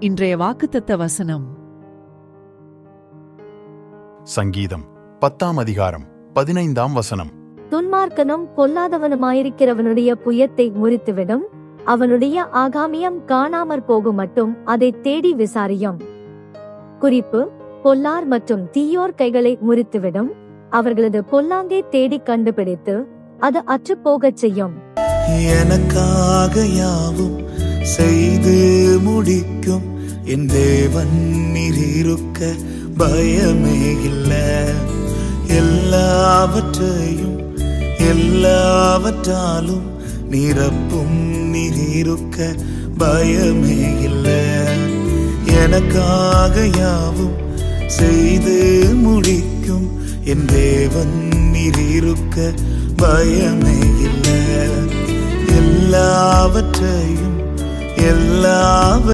இன்றைய வாக்குத்தத்த வசனம் சங்கீதம் பத்தாம் அதிகாரம் பதினைந்தாம் வசனம் துன்மார்க்கனும் பொல்லாதவனுமாயிருக்கிறவனுடைய புயத்தை முறித்துவிடும் அவனுடைய ஆகாமியம் காணாமற் போகும் மட்டும் அதை தேடி விசாரியும் குறிப்பு பொல்லார் மற்றும் தீயோர் கைகளை முறித்துவிடும் அவர்களது பொல்லாங்கை தேடி கண்டுபிடித்து அது அற்றுப்போகச் செய்யும் எனக்காக யாவும் செய்து முடிக்கும் என் தேவன் நீரிருக்க பயமே இல்ல எல்லாவற்றையும் எல்லாவற்றாலும் நிரப்பும் நீரிருக்க பயமே இல்ல எனக்காக யாவும் செய்து முடிக்கும் என் தேவன் நீரிருக்க பயமே இல்ல எல்லாவற்றையும் எல்லாவற்றையும்